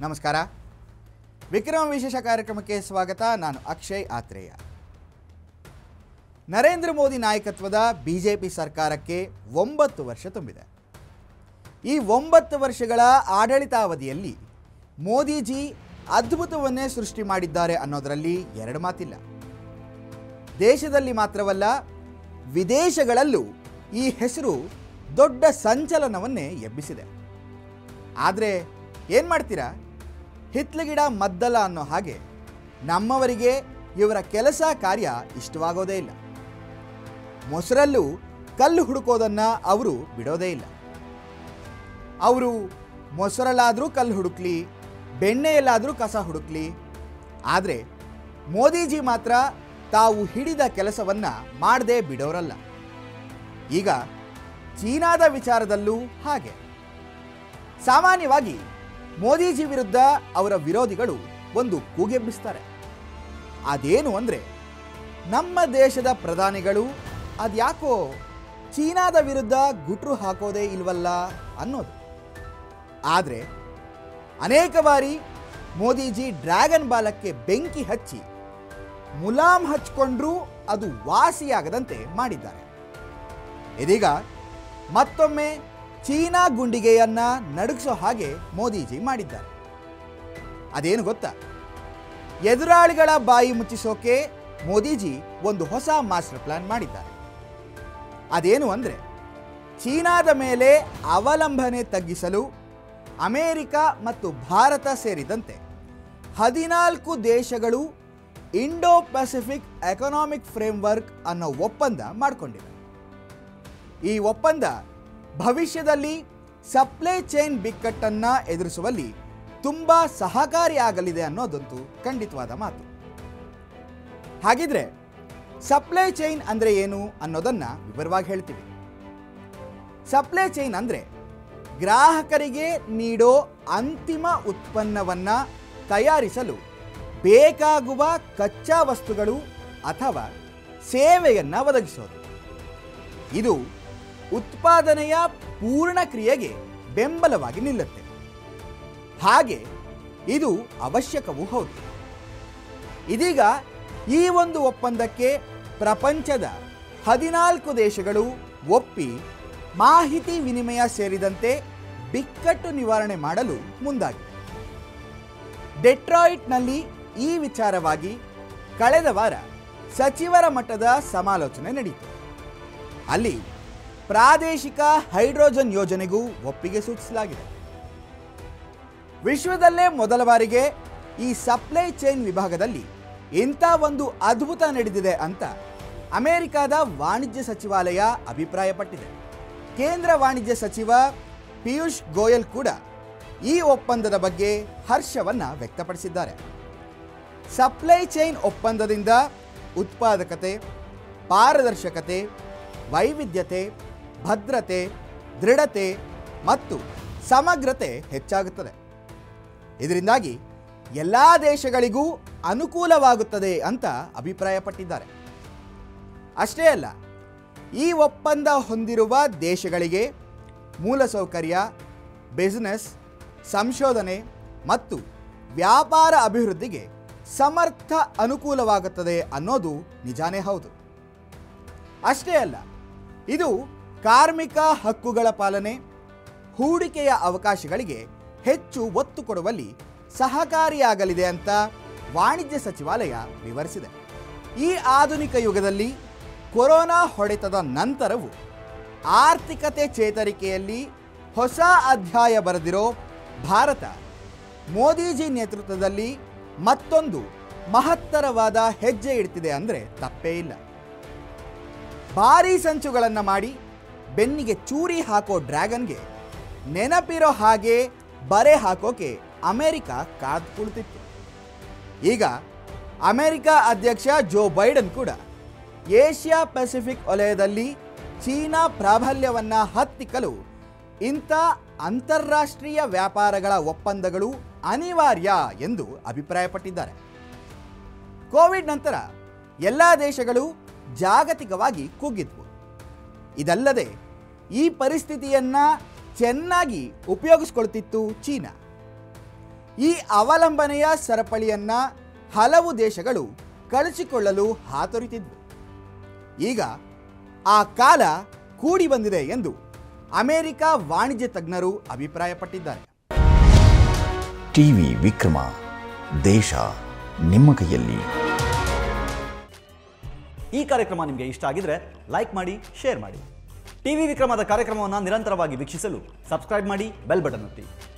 ನಮಸ್ಕಾರ ವಿಕ್ರಮ ವಿಶೇಷ ಕಾರ್ಯಕ್ರಮಕ್ಕೆ ಸ್ವಾಗತ ನಾನು ಅಕ್ಷಯ್ ಆತ್ರೇಯ ನರೇಂದ್ರ ಮೋದಿ ನಾಯಕತ್ವದ ಬಿಜೆಪಿ ಸರ್ಕಾರಕ್ಕೆ ಒಂಬತ್ತು ವರ್ಷ ತುಂಬಿದೆ ಈ ಒಂಬತ್ತು ವರ್ಷಗಳ ಆಡಳಿತಾವಧಿಯಲ್ಲಿ ಮೋದಿಜಿ ಅದ್ಭುತವನ್ನೇ ಸೃಷ್ಟಿ ಮಾಡಿದ್ದಾರೆ ಅನ್ನೋದರಲ್ಲಿ ಎರಡು ಮಾತಿಲ್ಲ ದೇಶದಲ್ಲಿ ಮಾತ್ರವಲ್ಲ ವಿದೇಶಗಳಲ್ಲೂ ಈ ಹೆಸರು ದೊಡ್ಡ ಸಂಚಲನವನ್ನೇ ಎಬ್ಬಿಸಿದೆ ಆದರೆ ಏನು ಮಾಡ್ತೀರಾ ಹಿತ್ಲಗಿಡ ಮದ್ದಲ ಅನ್ನೋ ಹಾಗೆ ನಮ್ಮವರಿಗೆ ಇವರ ಕೆಲಸ ಕಾರ್ಯ ಇಷ್ಟವಾಗೋದೇ ಇಲ್ಲ ಮೊಸರಲ್ಲೂ ಕಲ್ಲು ಹುಡುಕೋದನ್ನು ಅವರು ಬಿಡೋದೇ ಇಲ್ಲ ಅವರು ಮೊಸರಲ್ಲಾದರೂ ಕಲ್ಲು ಹುಡುಕ್ಲಿ ಬೆಣ್ಣೆಯಲ್ಲಾದರೂ ಕಸ ಹುಡುಕ್ಲಿ ಆದರೆ ಮೋದಿಜಿ ಮಾತ್ರ ತಾವು ಹಿಡಿದ ಕೆಲಸವನ್ನು ಮಾಡದೆ ಬಿಡೋರಲ್ಲ ಈಗ ಚೀನಾದ ವಿಚಾರದಲ್ಲೂ ಹಾಗೆ ಸಾಮಾನ್ಯವಾಗಿ ಮೋದಿಜಿ ವಿರುದ್ಧ ಅವರ ವಿರೋಧಿಗಳು ಒಂದು ಕೂಗೆಬ್ಬಿಸ್ತಾರೆ ಅದೇನು ಅಂದರೆ ನಮ್ಮ ದೇಶದ ಪ್ರಧಾನಿಗಳು ಅದ್ಯಾಕೋ ಚೀನಾದ ವಿರುದ್ಧ ಗುಟ್ರು ಹಾಕೋದೇ ಇಲ್ವಲ್ಲ ಅನ್ನೋದು ಆದರೆ ಅನೇಕ ಬಾರಿ ಮೋದಿಜಿ ಡ್ರ್ಯಾಗನ್ ಬಾಲಕ್ಕೆ ಬೆಂಕಿ ಹಚ್ಚಿ ಮುಲಾಮ್ ಹಚ್ಕೊಂಡ್ರೂ ಅದು ವಾಸಿಯಾಗದಂತೆ ಮಾಡಿದ್ದಾರೆ ಇದೀಗ ಮತ್ತೊಮ್ಮೆ ಚೀನಾ ಗುಂಡಿಗೆಯನ್ನ ನಡುಗಿಸೋ ಹಾಗೆ ಮೋದಿಜಿ ಮಾಡಿದ್ದಾರೆ ಅದೇನು ಗೊತ್ತಾ ಎದುರಾಳಿಗಳ ಬಾಯಿ ಮುಚ್ಚಿಸೋಕೆ ಮೋದಿಜಿ ಒಂದು ಹೊಸ ಮಾಸ್ಟರ್ ಪ್ಲಾನ್ ಮಾಡಿದ್ದಾರೆ ಅದೇನು ಅಂದರೆ ಚೀನಾದ ಮೇಲೆ ಅವಲಂಬನೆ ತಗ್ಗಿಸಲು ಅಮೇರಿಕ ಮತ್ತು ಭಾರತ ಸೇರಿದಂತೆ ಹದಿನಾಲ್ಕು ದೇಶಗಳು ಇಂಡೋ ಪೆಸಿಫಿಕ್ ಎಕನಾಮಿಕ್ ಫ್ರೇಮ್ವರ್ಕ್ ಅನ್ನೋ ಒಪ್ಪಂದ ಮಾಡಿಕೊಂಡಿವೆ ಈ ಒಪ್ಪಂದ ಭವಿಷ್ಯದಲ್ಲಿ ಸಪ್ಲೈ ಚೈನ್ ಬಿಕ್ಕಟ್ಟನ್ನು ಎದುರಿಸುವಲ್ಲಿ ತುಂಬ ಸಹಕಾರಿಯಾಗಲಿದೆ ಅನ್ನೋದಂತೂ ಖಂಡಿತವಾದ ಮಾತು ಹಾಗಿದ್ರೆ ಸಪ್ಲೈ ಚೈನ್ ಅಂದರೆ ಏನು ಅನ್ನೋದನ್ನು ವಿವರವಾಗಿ ಹೇಳ್ತೀವಿ ಸಪ್ಲೈ ಚೈನ್ ಅಂದರೆ ಗ್ರಾಹಕರಿಗೆ ನೀಡೋ ಅಂತಿಮ ಉತ್ಪನ್ನವನ್ನು ತಯಾರಿಸಲು ಬೇಕಾಗುವ ಕಚ್ಚಾ ವಸ್ತುಗಳು ಅಥವಾ ಸೇವೆಯನ್ನು ಒದಗಿಸೋದು ಇದು ಉತ್ಪಾದನೆಯ ಪೂರ್ಣ ಕ್ರಿಯೆಗೆ ಬೆಂಬಲವಾಗಿ ನಿಲ್ಲುತ್ತೆ ಹಾಗೆ ಇದು ಅವಶ್ಯಕವೂ ಹೌದು ಇದೀಗ ಈ ಒಂದು ಒಪ್ಪಂದಕ್ಕೆ ಪ್ರಪಂಚದ ಹದಿನಾಲ್ಕು ದೇಶಗಳು ಒಪ್ಪಿ ಮಾಹಿತಿ ವಿನಿಮಯ ಸೇರಿದಂತೆ ಬಿಕ್ಕಟ್ಟು ನಿವಾರಣೆ ಮಾಡಲು ಮುಂದಾಗಿವೆ ಡೆಟ್ರಾಯಿಟ್ನಲ್ಲಿ ಈ ವಿಚಾರವಾಗಿ ಕಳೆದ ವಾರ ಸಚಿವರ ಮಟ್ಟದ ಸಮಾಲೋಚನೆ ನಡೆಯಿತು ಅಲ್ಲಿ ಪ್ರಾದೇಶಿಕ ಹೈಡ್ರೋಜನ್ ಯೋಜನೆಗೂ ಒಪ್ಪಿಗೆ ಸೂಚಿಸಲಾಗಿದೆ ವಿಶ್ವದಲ್ಲೇ ಮೊದಲ ಬಾರಿಗೆ ಈ ಸಪ್ಲೈ ಚೈನ್ ವಿಭಾಗದಲ್ಲಿ ಇಂಥ ಒಂದು ಅದ್ಭುತ ನಡೆದಿದೆ ಅಂತ ಅಮೆರಿಕದ ವಾಣಿಜ್ಯ ಸಚಿವಾಲಯ ಅಭಿಪ್ರಾಯಪಟ್ಟಿದೆ ಕೇಂದ್ರ ವಾಣಿಜ್ಯ ಸಚಿವ ಪಿಯೂಷ್ ಗೋಯಲ್ ಕೂಡ ಈ ಒಪ್ಪಂದದ ಬಗ್ಗೆ ಹರ್ಷವನ್ನು ವ್ಯಕ್ತಪಡಿಸಿದ್ದಾರೆ ಸಪ್ಲೈ ಚೈನ್ ಒಪ್ಪಂದದಿಂದ ಉತ್ಪಾದಕತೆ ಪಾರದರ್ಶಕತೆ ವೈವಿಧ್ಯತೆ ಭದ್ರತೆ ದೃಢತೆ ಮತ್ತು ಸಮಗ್ರತೆ ಹೆಚ್ಚಾಗುತ್ತದೆ ಇದರಿಂದಾಗಿ ಎಲ್ಲ ದೇಶಗಳಿಗೂ ಅನುಕೂಲವಾಗುತ್ತದೆ ಅಂತ ಅಭಿಪ್ರಾಯಪಟ್ಟಿದ್ದಾರೆ ಅಷ್ಟೇ ಅಲ್ಲ ಈ ಒಪ್ಪಂದ ಹೊಂದಿರುವ ದೇಶಗಳಿಗೆ ಮೂಲಸೌಕರ್ಯ ಬಿಸಿನೆಸ್ ಸಂಶೋಧನೆ ಮತ್ತು ವ್ಯಾಪಾರ ಅಭಿವೃದ್ಧಿಗೆ ಸಮರ್ಥ ಅನುಕೂಲವಾಗುತ್ತದೆ ಅನ್ನೋದು ನಿಜಾನೇ ಹೌದು ಅಷ್ಟೇ ಅಲ್ಲ ಇದು ಕಾರ್ಮಿಕ ಹಕ್ಕುಗಳ ಪಾಲನೆ ಹೂಡಿಕೆಯ ಅವಕಾಶಗಳಿಗೆ ಹೆಚ್ಚು ಒತ್ತು ಕೊಡುವಲ್ಲಿ ಸಹಕಾರಿಯಾಗಲಿದೆ ಅಂತ ವಾಣಿಜ್ಯ ಸಚಿವಾಲಯ ವಿವರಿಸಿದೆ ಈ ಆಧುನಿಕ ಯುಗದಲ್ಲಿ ಕೊರೋನಾ ಹೊಡೆತದ ನಂತರವೂ ಆರ್ಥಿಕತೆ ಚೇತರಿಕೆಯಲ್ಲಿ ಹೊಸ ಅಧ್ಯಾಯ ಬರೆದಿರೋ ಭಾರತ ಮೋದಿಜಿ ನೇತೃತ್ವದಲ್ಲಿ ಮತ್ತೊಂದು ಮಹತ್ತರವಾದ ಹೆಜ್ಜೆ ಇಡ್ತಿದೆ ಅಂದರೆ ತಪ್ಪೇ ಇಲ್ಲ ಭಾರೀ ಸಂಚುಗಳನ್ನು ಮಾಡಿ ಬೆನ್ನಿಗೆ ಚೂರಿ ಹಾಕೋ ಡ್ರ್ಯಾಗನ್ಗೆ ನೆನಪಿರೋ ಹಾಗೆ ಬರೆ ಹಾಕೋಕೆ ಅಮೆರಿಕ ಕಾದ್ ಕುಳಿತಿತ್ತು ಈಗ ಅಮೆರಿಕ ಅಧ್ಯಕ್ಷ ಜೋ ಬೈಡನ್ ಕೂಡ ಏಷ್ಯಾ ಪೆಸಿಫಿಕ್ ವಲಯದಲ್ಲಿ ಚೀನಾ ಪ್ರಾಬಲ್ಯವನ್ನು ಹತ್ತಿಕ್ಕಲು ಇಂಥ ಅಂತಾರಾಷ್ಟ್ರೀಯ ವ್ಯಾಪಾರಗಳ ಒಪ್ಪಂದಗಳು ಅನಿವಾರ್ಯ ಎಂದು ಅಭಿಪ್ರಾಯಪಟ್ಟಿದ್ದಾರೆ ಕೋವಿಡ್ ನಂತರ ಎಲ್ಲ ದೇಶಗಳು ಜಾಗತಿಕವಾಗಿ ಕುಗ್ಗಿದ್ವು ಇದಲ್ಲದೆ ಈ ಪರಿಸ್ಥಿತಿಯನ್ನ ಚೆನ್ನಾಗಿ ಉಪಯೋಗಿಸ್ಕೊಳ್ತಿತ್ತು ಚೀನಾ ಈ ಅವಲಂಬನೆಯ ಸರಪಳಿಯನ್ನ ಹಲವು ದೇಶಗಳು ಕಳಚಿಕೊಳ್ಳಲು ಹಾತೊರಿತಿದ್ವು ಈಗ ಆ ಕಾಲ ಕೂಡಿ ಬಂದಿದೆ ಎಂದು ಅಮೆರಿಕ ವಾಣಿಜ್ಯ ತಜ್ಞರು ಅಭಿಪ್ರಾಯಪಟ್ಟಿದ್ದಾರೆ ಟಿವಿ ವಿಕ್ರಮ ದೇಶ ನಿಮ್ಮ ಕೈಯಲ್ಲಿ ಈ ಕಾರ್ಯಕ್ರಮ ನಿಮಗೆ ಇಷ್ಟ ಆಗಿದ್ರೆ ಲೈಕ್ ಮಾಡಿ ಶೇರ್ ಮಾಡಿ ಟಿವಿ ವಿಕ್ರಮದ ಕಾರ್ಯಕ್ರಮವನ್ನು ನಿರಂತರವಾಗಿ ವೀಕ್ಷಿಸಲು ಸಬ್ಸ್ಕ್ರೈಬ್ ಮಾಡಿ ಬೆಲ್ ಬಟನ್ ಒತ್ತಿ